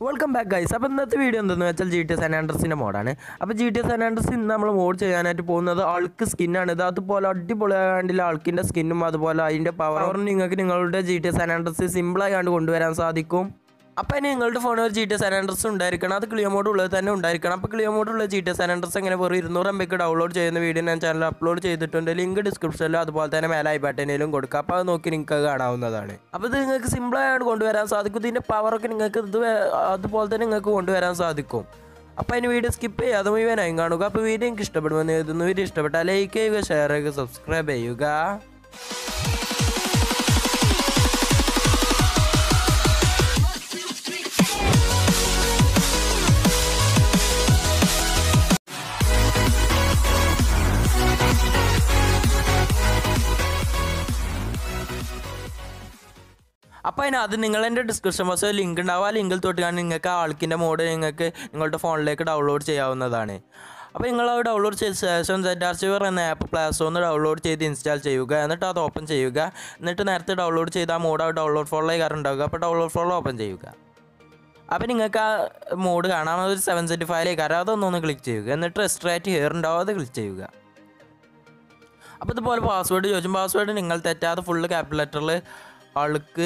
welcome back guys അപ്പോൾ ഇന്നത്തെ video എന്തെന്ന് വെച്ചാൽ ജി ടി എസ് അനാൻഡ്രസിൻ്റെ മോഡാണ് അപ്പോൾ ജി ടി എസ് അനാൻഡ്രസ് ഇന്ന് നമ്മൾ മോഡ് ചെയ്യാനായിട്ട് പോകുന്നത് ആൾക്ക് സ്കിന്നാണ് ഇത് അതുപോലെ അടിപൊളിയാണ്ടില്ല ആൾക്കിൻ്റെ സ്കിന്നും അതുപോലെ അതിൻ്റെ പവറും നിങ്ങൾക്ക് നിങ്ങളുടെ ജി ടി എസ് അനാൻഡ്രസ് സിമ്പിളായി കണ്ട് കൊണ്ടുവരാൻ സാധിക്കും അപ്പോൾ ഇനി നിങ്ങളുടെ ഫോണിൽ ഒരു ജി ടി എസ് അനാൻഡ്രസ് ഉണ്ടായിരിക്കണം അത് ക്ലിയർ മോഡ് ഉള്ളത് തന്നെ ഉണ്ടായിരിക്കണം അപ്പോൾ ക്ലിയർ മോഡ് ഉള്ള ജി ടി എസ് അനാൻഡ്രസ് എങ്ങനെ വെറും ഇരുന്നൂറ് എം ബിക്ക് ഡൗൺലോഡ് ചെയ്യുന്ന വീഡിയോ ഞാൻ ചാനൽ അപ്ലോഡ് ചെയ്തിട്ടുണ്ട് ലിങ്ക് ഡിസ്ക്രിപ്ഷനിലും അതുപോലെ തന്നെ മേലെ ഐ ബട്ടനിലും കൊടുക്കുക അപ്പോൾ അത് നോക്കി നിങ്ങൾക്ക് അത് കാണാവുന്നതാണ് അപ്പോൾ ഇത് നിങ്ങൾക്ക് സിമ്പിളായിട്ട് കൊണ്ടുവരാൻ സാധിക്കും ഇതിൻ്റെ പവറൊക്കെ നിങ്ങൾക്ക് ഇത് വേ- അതുപോലെ തന്നെ നിങ്ങൾക്ക് കൊണ്ടുവരാൻ സാധിക്കും അപ്പോൾ അതിന് വീഡിയോ സ്കിപ്പ് ചെയ്യാതെ മുഴുവനായും കാണുക അപ്പോൾ വീഡിയോ എനിക്ക് ഇഷ്ടപ്പെടുമെന്ന് എഴുതുന്നു വീഡിയോ ഇഷ്ടപ്പെട്ടാൽ ലൈക്ക് ചെയ്യുക ഷെയർ ചെയ്യുക സബ്സ്ക്രൈബ് ചെയ്യുക അപ്പോൾ അതിനകത്ത് നിങ്ങൾ എൻ്റെ ഡിസ്ക്രിപ്ഷൻ ബോക്സിൽ ലിങ്ക് ഉണ്ടാവും ആ ലിങ്കിൽ തൊട്ടാണ് നിങ്ങൾക്ക് ആ ആൾക്കിൻ്റെ മോഡ് നിങ്ങൾക്ക് നിങ്ങളുടെ ഫോണിലേക്ക് ഡൗൺലോഡ് ചെയ്യാവുന്നതാണ് അപ്പോൾ നിങ്ങൾ അത് ഡൗൺലോഡ് ചെയ്ത ശേഷം സെറ്റ് ആർച്ചിവർ എന്ന ആപ്പ് പ്ലേ സ്റ്റോറിൽ നിന്ന് ഡൗൺലോഡ് ചെയ്ത് ഇൻസ്റ്റാൾ ചെയ്യുക എന്നിട്ട് അത് ഓപ്പൺ ചെയ്യുക എന്നിട്ട് നേരത്തെ ഡൗൺലോഡ് ചെയ്ത ആ മോഡ് ആ ഡൗൺലോഡ് ഫോളിലേക്ക് ഉണ്ടാവുക അപ്പോൾ ഡൗൺലോഡ് ഫോളോ ഓപ്പൺ ചെയ്യുക അപ്പോൾ നിങ്ങൾക്ക് ആ മോഡ് കാണാം ഒരു സെവൻ സെൻറ്റി ഫൈവിലേക്ക് കാരണം അതൊന്നൊന്ന് ക്ലിക്ക് ചെയ്യുക എന്നിട്ട് റെസ്ട്രേറ്റ് ഹിയർ ഉണ്ടാവും അത് ക്ലിക്ക് ചെയ്യുക അപ്പോൾ ഇതുപോലെ പാസ്വേഡ് ചോദിച്ചും പാസ്വേഡ് നിങ്ങൾ തെറ്റാതെ ഫുള്ള് ക്യാപിറ്റൽ ലെറ്ററിൽ ആൾക്ക്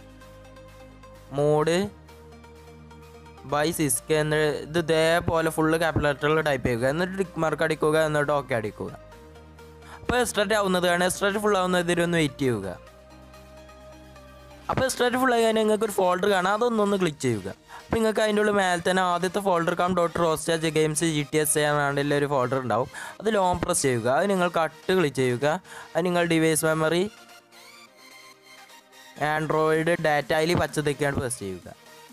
മോഡ് ബൈ സിസ്ക എന്ന് ഇത് ഇതേപോലെ ഫുള്ള് ക്യാപിറ്റൽ ലെറ്ററിൽ ടൈപ്പ് ചെയ്യുക എന്നിട്ട് ടിക്ക് മാർക്ക് അടിക്കുക എന്നിട്ട് ഓക്കെ അടിക്കുക അപ്പോൾ എക്സ്ട്രാറ്റ് ആവുന്നതാണ് എക്സ്ട്രാറ്റ് ഫുൾ ആവുന്നതിന് ഒന്ന് വെയിറ്റ് ചെയ്യുക അപ്പോൾ എക്സ്ട്രാറ്റ് ഫുൾ ആയി കഴിഞ്ഞാൽ നിങ്ങൾക്ക് ഒരു ഫോൾഡർ കാണാം അതൊന്നൊന്ന് ക്ലിക്ക് ചെയ്യുക അപ്പോൾ നിങ്ങൾക്ക് അതിൻ്റെ ഉള്ളിൽ മേലെ തന്നെ ആദ്യത്തെ folder com dot rockstar games G T S ആണെങ്കിൽ ഒരു ഫോൾഡർ ഉണ്ടാവും അത് ലോങ് പ്രസ് ചെയ്യുക അത് നിങ്ങൾ കട്ട് ക്ലിക്ക് ചെയ്യുക അത് നിങ്ങൾ ഡിവൈസ് മെമ്മറി ആൻഡ്രോയിഡ് ഡാറ്റയിൽ പച്ച തെക്കാണ് പ്രസ് ചെയ്യുക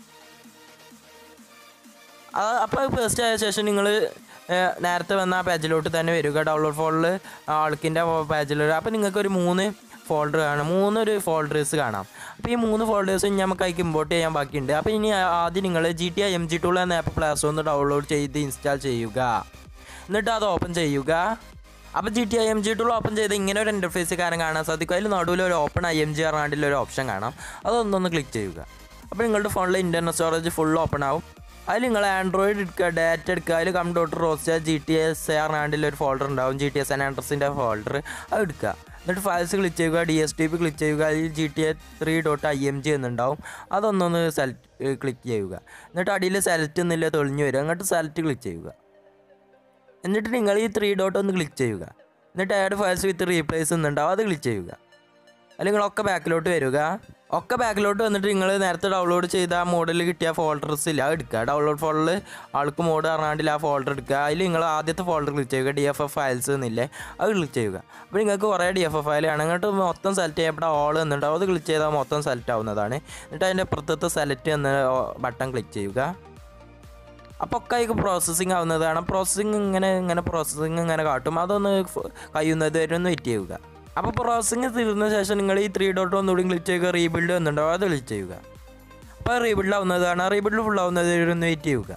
അപ്പോൾ പേസ്റ്റ് ആയ ശേഷം നിങ്ങൾ നേരത്തെ വന്ന ആ പേജിലോട്ട് തന്നെ വരിക ഡൗൺലോഡ് ഫോൾഡിൽ ആൾക്കിൻ്റെ പേജിൽ അപ്പോൾ നിങ്ങൾക്ക് ഒരു മൂന്ന് ഫോൾഡർ കാണാം മൂന്നൊരു ഫോൾഡേഴ്സ് കാണാം അപ്പോൾ ഈ മൂന്ന് ഫോൾഡേഴ്സും നമുക്ക് അതിലേക്ക് ഇമ്പോർട്ട് ചെയ്യാൻ ബാക്കിയുണ്ട് അപ്പോൾ ഇനി ആദ്യം നിങ്ങൾ G T I M G tool എന്ന ആപ്പ് പ്ലേ സ്റ്റോറിൽ നിന്ന് ഡൗൺലോഡ് ചെയ്ത് ഇൻസ്റ്റാൾ ചെയ്യുക എന്നിട്ട് അത് ഓപ്പൺ ചെയ്യുക അപ്പോൾ G T I M G tool open ചെയ്ത് ഇങ്ങനെ ഒരു ഇൻ്റർഫേസ് കാരണം കാണാൻ സാധിക്കും അതിൽ നടുവിൽ ഒരു ഓപ്പൺ ഐ എം ജി അറിയാണ്ടിൽ ഒരു ഓപ്ഷൻ കാണാം അതൊന്നൊന്ന് ക്ലിക്ക് ചെയ്യുക അപ്പോൾ നിങ്ങളുടെ ഫോണിലെ ഇൻ്റർനെറ്റ് സ്റ്റോറേജ് ഫുൾ ഓപ്പൺ ആവും അതിൽ നിങ്ങൾ ആൻഡ്രോയിഡ് എടുക്കുക ഡാറ്റ എടുക്കുക അതിൽ com dot rockstar G T S അറിയാണ്ടിൽ ഒരു ഫോൾഡർ ഉണ്ടാവും ജി ടി എസ് ആൻഡ്രസിൻ്റെ ഫോൾഡർ അത് എടുക്കുക എന്നിട്ട് ഫയൽസ് ക്ലിക്ക് ചെയ്യുക D S T P click ചെയ്യുക അതിൽ G T A three dot I M G എന്നുണ്ടാവും അതൊന്നൊന്ന് സെലക്ട് ക്ലിക്ക് ചെയ്യുക എന്നിട്ട് അടിയിൽ സെലക്ട് എന്നില്ല തെളിഞ്ഞു വരിക എന്നിട്ട് സെലക്ട് ക്ലിക്ക് ചെയ്യുക എന്നിട്ട് നിങ്ങൾ ഈ ത്രീ ഡോട്ട് ഒന്ന് ക്ലിക്ക് ചെയ്യുക എന്നിട്ട് ആഡ് ഫയൽസ് വിത്ത് റീപ്ലേസ് എന്നുണ്ടാവും അത് ക്ലിക്ക് ചെയ്യുക അല്ലെങ്കിൽ ഒക്കെ ബാക്കിലോട്ട് വരിക ഒക്കെ ബാക്കിലോട്ട് വന്നിട്ട് നിങ്ങൾ നേരത്തെ ഡൗൺലോഡ് ചെയ്ത ആ മോഡിൽ കിട്ടിയ ഫോൾഡേഴ്സ് ഇല്ല അത് എടുക്കുക ഡൗൺലോഡ് ഫോൾഡറിൽ ആൾക്ക് മോഡ് അറിയാണ്ടിൽ ആ ഫോൾഡർ എടുക്കുക അതിൽ നിങ്ങൾ ആദ്യത്തെ ഫോൾഡർ ക്ലിക്ക് ചെയ്യുക ഡി എഫ് എഫ് ഫയൽസ് എന്നില്ലേ അത് ക്ലിക്ക് ചെയ്യുക അപ്പോൾ നിങ്ങൾക്ക് കുറേ ഡി എഫ് എഫ് ഫയൽ ആണ് അങ്ങോട്ട് മൊത്തം സെലക്ട് ചെയ്യപ്പെട്ട ഓൾ എന്നുണ്ടാവും അത് ക്ലിക്ക് ചെയ്താൽ മൊത്തം സെലക്ട് ആവുന്നതാണ് എന്നിട്ട് അതിൻ്റെ അപ്പുറത്തത്തെ സെലക്ട് എന്ന ബട്ടൺ ക്ലിക്ക് ചെയ്യുക അപ്പോൾ ഒക്കെ അതിക്ക് പ്രോസസ്സിങ് ആവുന്നതാണ് പ്രോസസ്സിങ് ഇങ്ങനെ ഇങ്ങനെ പ്രോസസ്സിങ് ഇങ്ങനെ കാട്ടും അതൊന്ന് ഫ് കഴിയുന്നത് വരെ ഒന്ന് വെയിറ്റ് ചെയ്യുക അപ്പോൾ പ്രോസസ്സിങ് തീർന്ന ശേഷം നിങ്ങൾ ഈ ത്രീ ഡോട്ട് ഒന്നുകൂടി ക്ലിക്ക് ചെയ്യുക റീബിൽഡ് വന്നിട്ടുണ്ടാവും അത് ക്ലിക്ക് ചെയ്യുക അപ്പോൾ റീബിൽഡ് ആവുന്നതാണ് റീബിൽഡ് ഫുൾ ആവുന്നത് വരെ ഒന്ന് വെയിറ്റ് ചെയ്യുക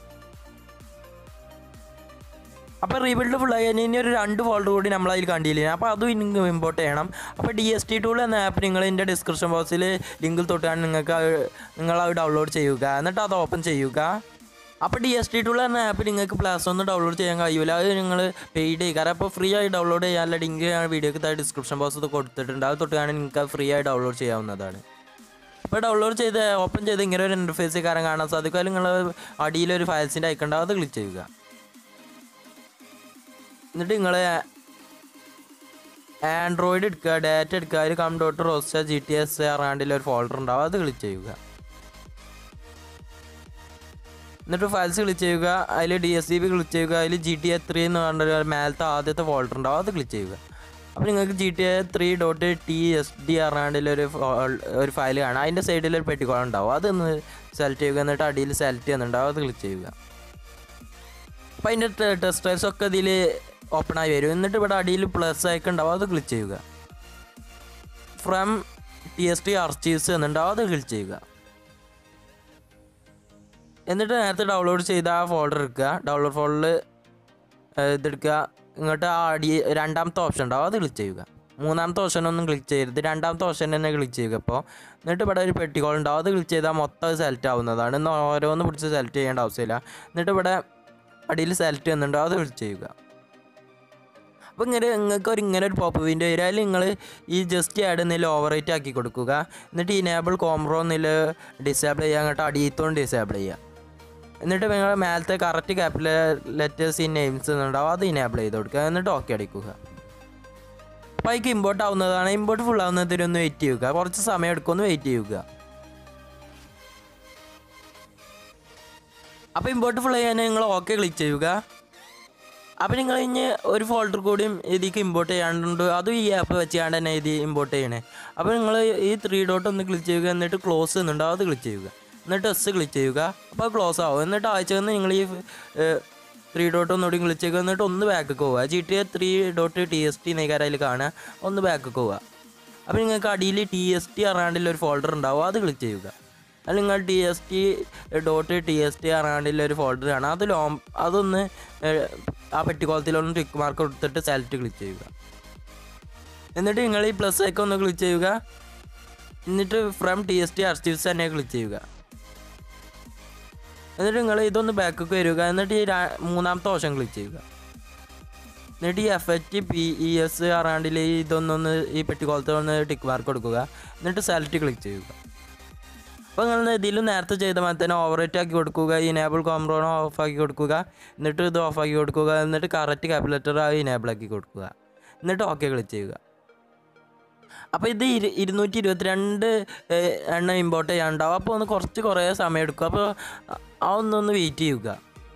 അപ്പോൾ റീബിൽഡ് ഫുൾ ആയി കഴിഞ്ഞാൽ ഇനി ഒരു രണ്ട് ഫോൾഡർ കൂടി നമ്മൾ അതിൽ കണ്ടില്ല അപ്പോൾ അതും ഇനി ഇമ്പോർട്ട് ചെയ്യണം അപ്പോൾ ഡി എസ് ടി ടൂൾ എന്ന ആപ്പ് നിങ്ങൾ എൻ്റെ ഡിസ്ക്രിപ്ഷൻ ബോക്സിൽ ലിങ്കിൽ തൊട്ടാണ് നിങ്ങൾക്ക് അത് നിങ്ങൾ അത് ഡൗൺലോഡ് ചെയ്യുക എന്നിട്ട് അത് ഓപ്പൺ ചെയ്യുക അപ്പോൾ ഡി എസ് ടി ടൂൾ എന്ന ആപ്പ് നിങ്ങൾക്ക് പ്ലേ സ്റ്റോറിൽ ഡൗൺലോഡ് ചെയ്യാൻ കഴിയില്ല അത് നിങ്ങൾ പെയ്ഡ് ചെയ്യുക കാരണം അപ്പോൾ ഫ്രീ ആയി ഡൗൺലോഡ് ചെയ്യാനുള്ള ലിങ്ക് ഞാൻ വീഡിയോക്ക് താഴെ ഡിസ്ക്രിപ്ഷൻ ബോക്സിൽ കൊടുത്തിട്ടുണ്ട് അത് തൊട്ടാണ് നിങ്ങൾക്ക് ഫ്രീ ആയി ഡൗൺലോഡ് ചെയ്യാവുന്നതാണ് അപ്പോൾ ഡൗൺലോഡ് ചെയ്ത് ഓപ്പൺ ചെയ്ത് ഇങ്ങനെ ഒരു ഇൻ്റർഫേസ് കാരണം കാണാൻ സാധിക്കും അതിൽ നിങ്ങൾ അടിയിലൊരു ഫയൽസിൻ്റെ ഐക്കൺ ഉണ്ടാവും അത് ക്ലിക്ക് ചെയ്യുക എന്നിട്ട് നിങ്ങൾ ആൻഡ്രോയിഡ് എടുക്കുക ഡാറ്റ എടുക്കുക അതിൽ com dot rockstar G T S അറിയാണ്ടിൽ ഒരു ഫോൾഡർ ഉണ്ടാവും അത് ക്ലിക്ക് ചെയ്യുക എന്നിട്ട് ഫയൽസ് ക്ലിക്ക് ചെയ്യുക അതിൽ D S C B click ചെയ്യുക അതിൽ ജി ടി എ ത്രീ എന്ന് പറഞ്ഞ ഒരു മേലത്തെ ആദ്യത്തെ ഫോൾഡർ ഉണ്ടാവും അത് ക്ലിക്ക് ചെയ്യുക അപ്പോൾ നിങ്ങൾക്ക് G T A three dot T S D അറിയാണ്ടിൽ ഒരു ഫോ- ഒരു ഫയൽ കാണാം അതിൻ്റെ സൈഡിൽ ഒരു പെട്ടിക്കോളം ഉണ്ടാവും അതൊന്ന് സെലക്ട് ചെയ്യുക എന്നിട്ട് അടിയിൽ സെലക്ട് ചെയ്യുന്നുണ്ടാവും അത് ക്ലിക്ക് ചെയ്യുക അപ്പോൾ അതിൻ്റെ ടെക്സ്റ്റൈൽസ് ഒക്കെ ഇതിൽ ഓപ്പൺ ആയി വരും എന്നിട്ട് ഇവിടെ അടിയിൽ പ്ലസ് ആയിക്ക് ഉണ്ടാവും അത് ക്ലിക്ക് ചെയ്യുക from T S T archives എന്നുണ്ടാവും അത് ക്ലിക്ക് ചെയ്യുക എന്നിട്ട് നേരത്തെ ഡൗൺലോഡ് ചെയ്ത ആ ഫോൾഡർ എടുക്കുക ഡൗൺലോഡ് ഫോൾഡറിൽ ഇതെടുക്കുക ഇങ്ങോട്ട് ആ അടി രണ്ടാമത്തെ ഓപ്ഷൻ ഉണ്ടാവും അത് ക്ലിക്ക് ചെയ്യുക മൂന്നാമത്തെ ഓപ്ഷൻ ഒന്നും ക്ലിക്ക് ചെയ്യരുത് രണ്ടാമത്തെ ഓപ്ഷൻ തന്നെ ക്ലിക്ക് ചെയ്യുക ഇപ്പോൾ എന്നിട്ട് ഇവിടെ ഒരു പെട്ടിക്കോൾ ഉണ്ടാവും അത് ക്ലിക്ക് ചെയ്താൽ മൊത്തം സെലക്ട് ആവുന്നതാണ് ഇന്ന് ഓരോന്ന് പിടിച്ച് സെലക്ട് ചെയ്യേണ്ട ആവശ്യമില്ല എന്നിട്ട് ഇവിടെ അടിയിൽ സെലക്ട് ചെയ്യുന്നുണ്ടോ അത് ക്ലിക്ക് ചെയ്യുക അപ്പോൾ ഇങ്ങനെ നിങ്ങൾക്ക് ഒരു ഇങ്ങനെ ഒരു പോപ്പ് വിൻഡോ വരിക അതിൽ നിങ്ങൾ ഈ ജസ്റ്റ് ആഡ് എന്നിൽ ഓവർ റേറ്റ് ആക്കി കൊടുക്കുക എന്നിട്ട് ഇനേബിൾ കോംബ്രോ എന്നിൽ ഡിസേബിൾ ചെയ്യുക അങ്ങോട്ട് അടിയത്തോണ്ട് ഡിസേബിൾ ചെയ്യുക എന്നിട്ട് നിങ്ങൾ മേലത്തെ കറക്റ്റ് ക്യാപിറ്റൽ ലെറ്റേഴ്സ് ഈ നെയിംസ് ഉണ്ടാവും അത് ഇനേബിൾ ചെയ്ത് കൊടുക്കുക എന്നിട്ട് ഓക്കെ അടിക്കുക അപ്പോൾ അതിക്ക് ഇമ്പോർട്ട് ആവുന്നതാണ് ഇമ്പോർട്ട് ഫുൾ ആവുന്നതിന് ഒന്ന് വെയിറ്റ് ചെയ്യുക കുറച്ച് സമയം എടുക്കുമെന്ന് വെയിറ്റ് ചെയ്യുക അപ്പോൾ ഇമ്പോർട്ട് ഫുൾ ചെയ്യാൻ നിങ്ങൾ ഓക്കെ ക്ലിക്ക് ചെയ്യുക അപ്പോൾ നിങ്ങൾ ഇനി ഒരു ഫോൾഡർ കൂടിയും ഇതിലേക്ക് ഇമ്പോർട്ട് ചെയ്യാണ്ടുണ്ട് അതും ഈ ആപ്പ് വെച്ചാണ്ട് തന്നെ ഇത് ഇമ്പോർട്ട് ചെയ്യണേ അപ്പോൾ നിങ്ങൾ ഈ ത്രീ ഡോട്ട് ഒന്ന് ക്ലിക്ക് ചെയ്യുക എന്നിട്ട് ക്ലോസ് എന്നുണ്ടോ അത് ക്ലിക്ക് ചെയ്യുക എന്നിട്ട് എസ് ക്ലിക്ക് ചെയ്യുക അപ്പോൾ ക്ലോസ് ആവും എന്നിട്ട് ആഴ്ചയിൽ നിങ്ങൾ ഈ ത്രീ ഡോട്ട് ഒന്നുകൂടി ക്ലിക്ക് ചെയ്യുക എന്നിട്ട് ഒന്ന് ബാക്ക് പോവുക G T A three dot T S T നെയ്ക്കാരം അതിൽ കാണുക ഒന്ന് ബാക്ക് പോവുക അപ്പോൾ നിങ്ങൾക്ക് അടിയിൽ ടി എസ് ടി അറിയാണ്ടിൽ ഒരു ഫോൾഡർ ഉണ്ടാവും അത് ക്ലിക്ക് ചെയ്യുക അത് നിങ്ങൾ T S T dot T S T അറിയാണ്ടിൽ ഒരു ഫോൾഡർ കാണാം അതിൽ ഓം അതൊന്ന് ഏഹ്, ആ പെട്ടിക്കോളത്തിലൊന്ന് ടിക്ക് മാർക്ക് കൊടുത്തിട്ട് സെലക്ട് ക്ലിക്ക് ചെയ്യുക എന്നിട്ട് നിങ്ങൾ ഈ പ്ലസ് ഒക്കെ ഒന്ന് ക്ലിക്ക് ചെയ്യുക എന്നിട്ട് from T S T archives തന്നെ ക്ലിക്ക് ചെയ്യുക എന്നിട്ട് നിങ്ങൾ ഇതൊന്ന് ബാക്കൊക്കെ വരിക എന്നിട്ട് ഈ രാ- മൂന്നാമത്തെ ഓപ്ഷൻ ക്ലിക്ക് ചെയ്യുക എന്നിട്ട് ഈ F H P E S അറിയാണ്ടിൽ ഇതൊന്നൊന്ന് ഈ പെട്ടിക്കോളത്തിൽ ഒന്ന് ടിക്ക് മാർക്ക് കൊടുക്കുക എന്നിട്ട് സെലക്ട് ക്ലിക്ക് ചെയ്യുക അപ്പോൾ നിങ്ങൾ ഇതിൽ നേരത്തെ ചെയ്ത മാതിരി തന്നെ ഓവർ റേറ്റ് ആക്കി കൊടുക്കുക ഇനേബിൾ കോംബ്രോൺ ഓഫ് ആക്കി കൊടുക്കുക എന്നിട്ട് ഇത് ഓഫ് ആക്കി കൊടുക്കുക എന്നിട്ട് കറക്റ്റ് കാൽക്കുലേറ്റർ ഇനേബിൾ ആക്കി കൊടുക്കുക എന്നിട്ട് ഓക്കെ ക്ലിക്ക് ചെയ്യുക അപ്പോൾ ഇത് ഇരു ഇരുന്നൂറ്റി ഇരുപത്തിരണ്ട് ഏഹ്, എണ്ണം ഇമ്പോർട്ട് ചെയ്യാനുണ്ടാവും അപ്പോൾ ഒന്ന് കുറച്ച് കുറേ സമയം എടുക്കും അപ്പോൾ ആ ഒന്നൊന്ന് വെയിറ്റ് ചെയ്യുക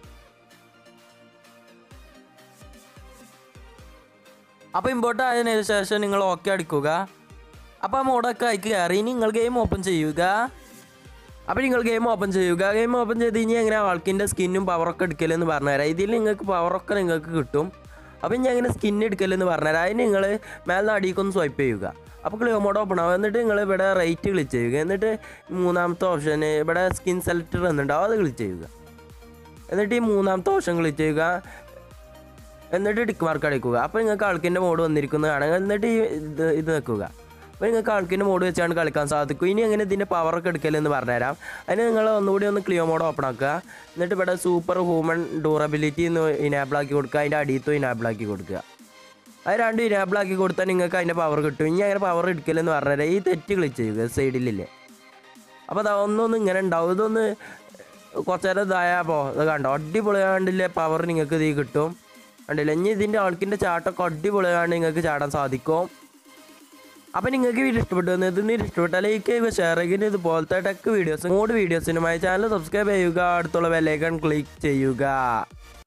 അപ്പോൾ ഇമ്പോർട്ട് ആയതിനു ശേഷം നിങ്ങൾ ഓക്കെ അടിക്കുക അപ്പോൾ ആ മോഡൊക്കെ അയക്ക് കയറി ഇനി നിങ്ങൾ ഗെയിം ഓപ്പൺ ചെയ്യുക അപ്പോൾ നിങ്ങൾ ഗെയിം ഓപ്പൺ ചെയ്യുക ഗെയിം ഓപ്പൺ ചെയ്ത് ഇനി എങ്ങനെ ആൾക്കിൻ്റെ സ്കിന്നും പവറൊക്കെ എടുക്കലെന്ന് പറഞ്ഞുതരാം ഇതിൽ നിങ്ങൾക്ക് പവറൊക്കെ നിങ്ങൾക്ക് കിട്ടും അപ്പോൾ ഇനി എങ്ങനെ സ്കിൻ എടുക്കലെന്ന് പറഞ്ഞുതരാം അതിന് നിങ്ങൾ മേലെ അടിക്കൊന്ന് സ്വൈപ്പ് ചെയ്യുക അപ്പോൾ ക്ലിയോ മോഡ് ഓപ്പൺ ആവും എന്നിട്ട് നിങ്ങൾ ഇവിടെ റൈറ്റ് ക്ലിക്ക് ചെയ്യുക എന്നിട്ട് മൂന്നാമത്തെ ഓപ്ഷൻ ഇവിടെ സ്കിൻ സെലക്ടർ എന്നുണ്ടാവും അത് ക്ലിക്ക് ചെയ്യുക എന്നിട്ട് ഈ മൂന്നാമത്തെ ഓപ്ഷൻ ക്ലിക്ക് ചെയ്യുക എന്നിട്ട് ടിക്ക് മാർക്ക് അടിക്കുക അപ്പോൾ നിങ്ങൾക്ക് ആൾക്കിൻ്റെ മോഡ് വന്നിരിക്കുന്നതാണ് എന്നിട്ട് ഈ ഇത് ഇത് നിൽക്കുക അപ്പോൾ നിങ്ങൾക്ക് ആൾക്കിൻ്റെ മോഡ് വെച്ചാണ് കളിക്കാൻ സാധിക്കും ഇനി എങ്ങനെ ഇതിൻ്റെ പവറൊക്കെ എടുക്കലെന്ന് പറഞ്ഞുതരാം അതിന് നിങ്ങൾ ഒന്നുകൂടി ഒന്ന് ക്ലിയോ മോഡ് ഓപ്പൺ ആക്കുക എന്നിട്ട് ഇവിടെ സൂപ്പർ ഹ്യൂമൻ ഡ്യൂറബിലിറ്റി എന്ന് ഇനാബിൾ ആക്കി കൊടുക്കുക അതിൻ്റെ അടിയത്തും ഇനാബിൾ ആക്കി കൊടുക്കുക അത് രണ്ടും ഇനാബിൾ ആക്കി കൊടുത്താൽ നിങ്ങൾക്ക് അതിൻ്റെ പവർ കിട്ടും ഇനി അങ്ങനെ പവർ എടുക്കലെന്ന് പറഞ്ഞുതരാം ഈ തെറ്റ് ക്ലിക്ക് ചെയ്യുക സൈഡിലില്ലേ അപ്പോൾ അതാ ഒന്നൊന്ന് ഇങ്ങനെ ഉണ്ടാവും ഇതൊന്ന് കുറച്ച് നേരം ഇതായപ്പോൾ ഇത് കണ്ടോ അടിപൊളിയാണ്ടില്ലേ പവർ നിങ്ങൾക്ക് ഇത് കിട്ടും കണ്ടില്ല ഇനി ഇതിൻ്റെ ആൾക്കിൻ്റെ ചാട്ടമൊക്കെ അടിപൊളിയാണ്ട് നിങ്ങൾക്ക് ചാടാൻ സാധിക്കും അപ്പം നിങ്ങൾക്ക് വീഡിയോ ഇഷ്ടപ്പെട്ടു ഇതിന് ഇഷ്ടപ്പെട്ടാൽ ലൈക്ക് ചെയ്യുക ഷെയർ ചെയ്യുക ഇതുപോലത്തെ ടെക് വീഡിയോസ് മൂഡ് വീഡിയോസിനുമായി ചാനൽ സബ്സ്ക്രൈബ് ചെയ്യുക അടുത്തുള്ള ബെല്ലൈക്കൺ ക്ലിക്ക് ചെയ്യുക